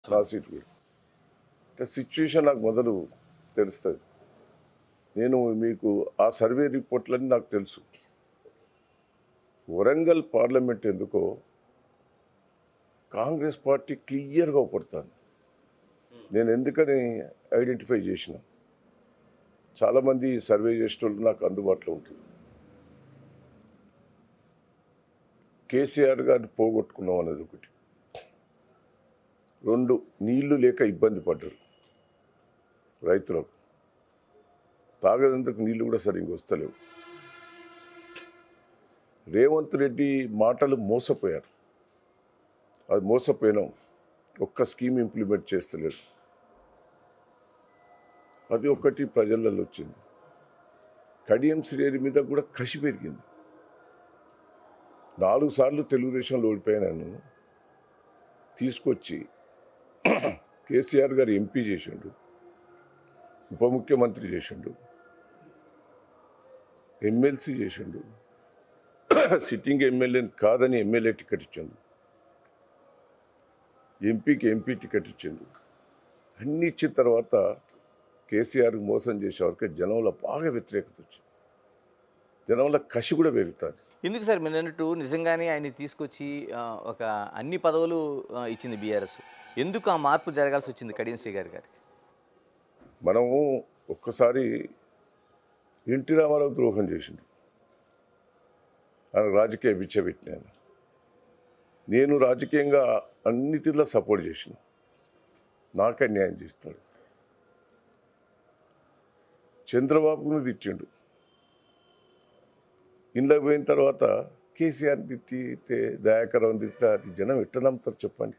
నా సీట్ కూడా అంటే సిచ్యువేషన్ నాకు మొదలు తెలుస్తుంది నేను మీకు ఆ సర్వే రిపోర్ట్లన్నీ నాకు తెలుసు వరంగల్ పార్లమెంట్ ఎందుకో కాంగ్రెస్ పార్టీ క్లియర్గా ఉపడుతుంది నేను ఎందుకని ఐడెంటిఫై చేసిన చాలామంది సర్వే చేసేటోళ్ళు నాకు అందుబాటులో ఉంటుంది కేసీఆర్ గారిని పోగొట్టుకున్నాం అనేది ఒకటి రెండు నీళ్లు లేక ఇబ్బంది పడ్డారు రైతులకు తాగేందుకు నీళ్లు కూడా సరిగ్గా వస్తలేవు రేవంత్ రెడ్డి మాటలు మోసపోయారు అది మోసపోయినాం ఒక్క స్కీమ్ ఇంప్లిమెంట్ చేస్తలేరు అది ఒక్కటి ప్రజలలో వచ్చింది కడియం శ్రేణి మీద కూడా కసి పెరిగింది నాలుగు సార్లు తెలుగుదేశంలో ఓడిపోయాను తీసుకొచ్చి కేసీఆర్ గారు ఎంపీ చేసిండు ఉప ముఖ్యమంత్రి చేసిండు ఎమ్మెల్సీ చేసిండు సిట్టింగ్ ఎమ్మెల్యేని కాదని ఎమ్మెల్యే టికెట్ ఇచ్చిండు ఎంపీకి ఎంపీ టికెట్ ఇచ్చిండు అన్ని ఇచ్చిన తర్వాత కేసీఆర్కి మోసం చేసే వరకు జనంలో బాగా వ్యతిరేకత వచ్చింది జనంలో కసి కూడా పెరుగుతుంది ఎందుకు సార్ మీరు అన్నట్టు నిజంగానే ఆయన తీసుకొచ్చి ఆ, ఒక అన్ని పదవులు ఆ, ఇచ్చింది బీఆర్ఎస్ ఎందుకు ఆ మార్పు జరగాల్సి వచ్చింది కడియం శ్రీ గారి గారికి మనము ఒక్కసారి ఎన్టీ రామారావు ద్రోహం చేసిండు ఆయన రాజకీయ బిచ్చబెట్టినాను నేను రాజకీయంగా అన్ని తీరులో సపోర్ట్ చేసిన నాకు అన్యాయం చేస్తాడు చంద్రబాబును తిట్టిండు ఇంట్లోకి పోయిన తర్వాత కేసీఆర్ తిట్టితే దయాకరం తిడితే అది జనం ఎట్లా నమ్ముతారు చెప్పండి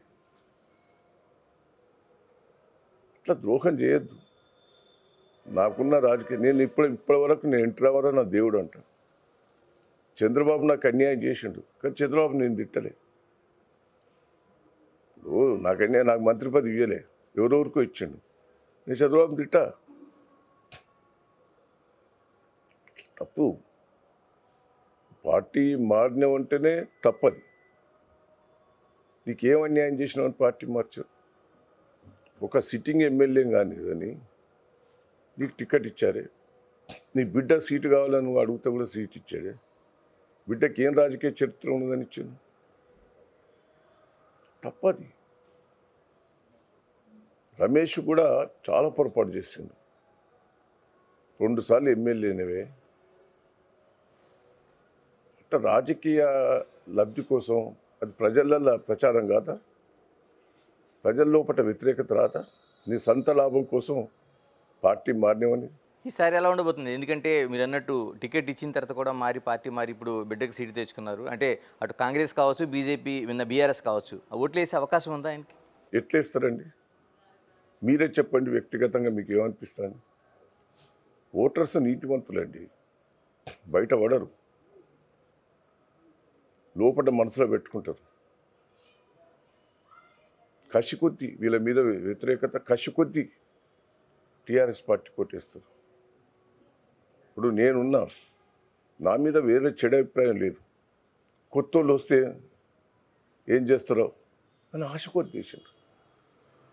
ఇట్లా ద్రోహం చేయొద్దు నాకున్న రాజకీయ నేను ఇప్పుడు ఇప్పటి వరకు నేను ఎన్టీ రామారావు నా దేవుడు అంట చంద్రబాబు నాకు అన్యాయం చేసిండు కానీ చంద్రబాబు నేను తిట్టలే ఓ నాకు అన్యాయం నాకు మంత్రి పదవి ఇవ్వలే ఎవరెవరికో ఇచ్చిండు నేను చంద్రబాబు తిట్టా తప్పు పార్టీ మారినావంటేనే తప్పది నీకేం అన్యాయం చేసినావని పార్టీ మార్చావు ఒక సిట్టింగ్ ఎమ్మెల్యే కానీ ఇదని నీకు టికెట్ ఇచ్చారే నీ బిడ్డ సీటు కావాలని నువ్వు అడిగితే కూడా సీట్ ఇచ్చాడే బిడ్డకి ఏం రాజకీయ చరిత్ర ఉన్నదని ఇచ్చింది తప్పది రమేష్ కూడా చాలా పొరపాటు చేసిండు రెండుసార్లు ఎమ్మెల్యేనవే అట్లా రాజకీయ లబ్ధి కోసం అది ప్రజలలో ప్రచారం కాదా ప్రజల లోపల వ్యతిరేకత రాదా నీ సొంత లాభం కోసం పార్టీ మారినవని ఈసారి ఎలా ఉండబోతుంది ఎందుకంటే మీరు అన్నట్టు టికెట్ ఇచ్చిన తర్వాత కూడా మారి పార్టీ మారి ఇప్పుడు బిడ్డకి సీటు తెచ్చుకున్నారు అంటే అటు కాంగ్రెస్ కావచ్చు బీజేపీ విన్న బీఆర్ఎస్ కావచ్చు ఆ ఓట్లు వేసే అవకాశం ఉందా ఆయనకి ఎట్లేస్తారండి మీరే చెప్పండి వ్యక్తిగతంగా మీకు ఏమనిపిస్తుంది ఓటర్స్ నీతివంతులండి బయట పడరు లోపల మనసులో పెట్టుకుంటారు కసి కొద్దీ వీళ్ళ మీద వ్యతిరేకత కసి కొద్దీ టీఆర్ఎస్ పార్టీ కొట్టేస్తారు ఇప్పుడు నేనున్నా నా మీద వేరే చెడు అభిప్రాయం లేదు కొత్త వాళ్ళు వస్తే ఏం చేస్తారో అని ఆశ కొద్ది చేశారు